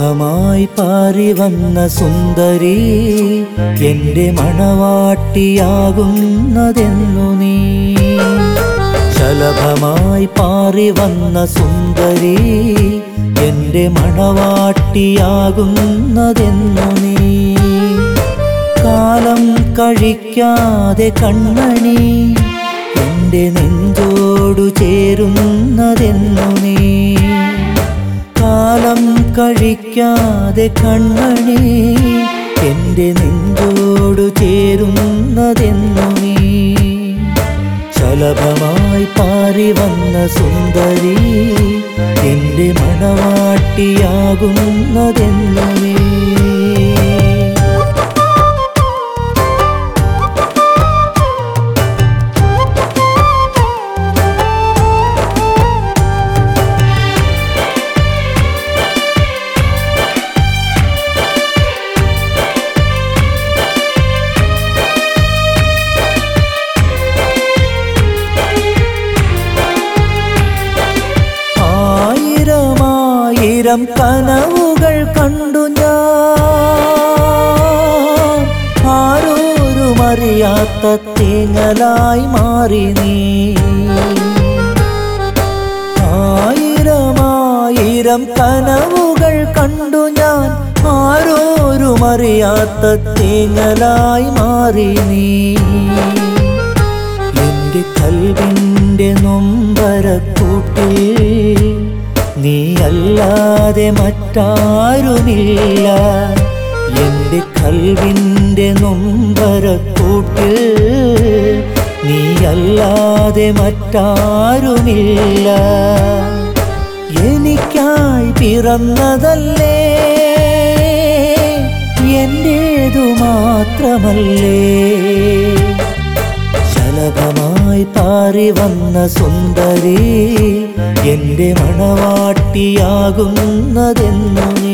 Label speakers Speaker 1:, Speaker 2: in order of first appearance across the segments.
Speaker 1: ശലഭമായി പാറി വന്ന സുന്ദരി എന്റെ മണവാട്ടിയാകുന്നതെന്നു നീ ശലഭമായി പാറി വന്ന സുന്ദരി എന്റെ മണവാട്ടിയാകുന്നതെന്നു നീ കാലം കഴിക്കാതെ കണ്ണണി എന്റെ നെഞ്ചോടു ചേരുന്നതെന്നു നീ കാലം കഴിക്കാതെ കണ്ണണി എന്റെ നെഞ്ചോടു ചേരുന്നതെന്നു നീ ശലഭമായി പാറി വന്ന സുന്ദരി എന്റെ മണവാട്ടിയാകുന്നതെന്നു നീ ആയിരമായിരം കനവുകൾ കണ്ടു ഞാൻ ആരോരും അറിയാത്ത തേങ്ങലായി മാറി നീ ആയിരമായിരം കനവുകൾ കണ്ടു ഞാൻ ആരോരും അറിയാത്ത തേങ്ങലായി മാറി നീ എന്റെ കൽവിൻ്റെ നൊമ്പരക്കൂട്ടിൽ നീ അല്ലാതെ മറ്റാരുമില്ല എന്റെ കൽവിൻ്റെ നൊമ്പരക്കൂട്ടിൽ നീ അല്ലാതെ മറ്റാരുമില്ല എനിക്കായി പിറന്നതല്ലേ എന്റേതു മാത്രമല്ലേ ശലഭമായി പാറി വന്ന സുന്ദരി എന്റെ മണവാട്ടിയാകുന്നതെന്നു നീ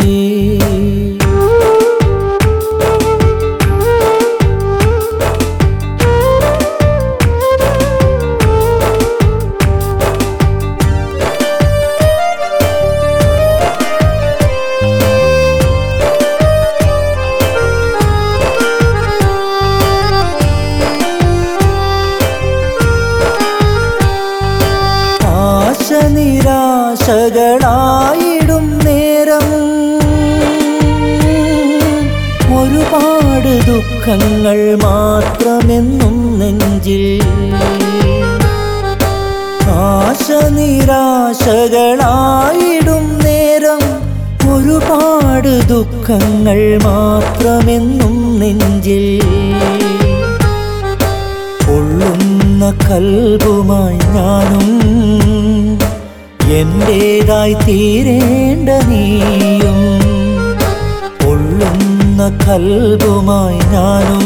Speaker 1: ആശ നിരാശകളായിടും നേരം ഒരുപാട് ദുഃഖങ്ങൾ മാത്രമെന്നും നെഞ്ചിൽ ആശ നിരാശകളായിടും നേരം ഒരുപാട് ദുഃഖങ്ങൾ മാത്രമെന്നും നെഞ്ചിൽ പൊള്ളുന്ന കൽബുമായി ഞാനും എന്റേതായി തീരേണ്ട നീയും പൊള്ളുന്ന കൽബുമായി ഞാനും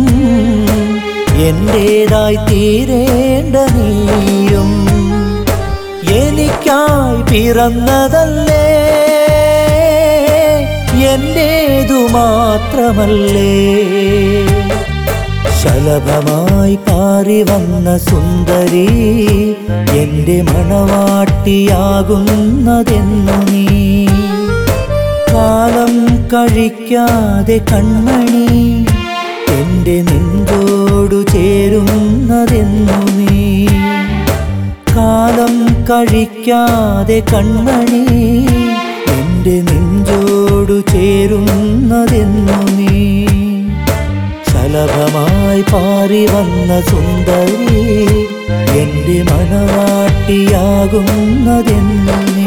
Speaker 1: എന്റേതായി തീരേണ്ട നീയും എനിക്കായി പിറന്നതല്ലേ എന്റേതു മാത്രമല്ലേ ശലഭമായി പാറി വന്ന സുന്ദരി എന്റെ മണവാട്ടിയാകുന്നതെന്നു നീ കാലം കഴിക്കാതെ കൺമണി എന്റെ നെഞ്ചോടു ചേരുന്നതെന്നു നീ കാലം കഴിക്കാതെ കൺമണി എന്റെ നെഞ്ചോടു ചേരുന്നതെന്നു നീ ശലഭമായി പാറി വന്ന സുന്ദരി എന്റെ മണവാട്ടിയാകുന്നതെന്നു നീ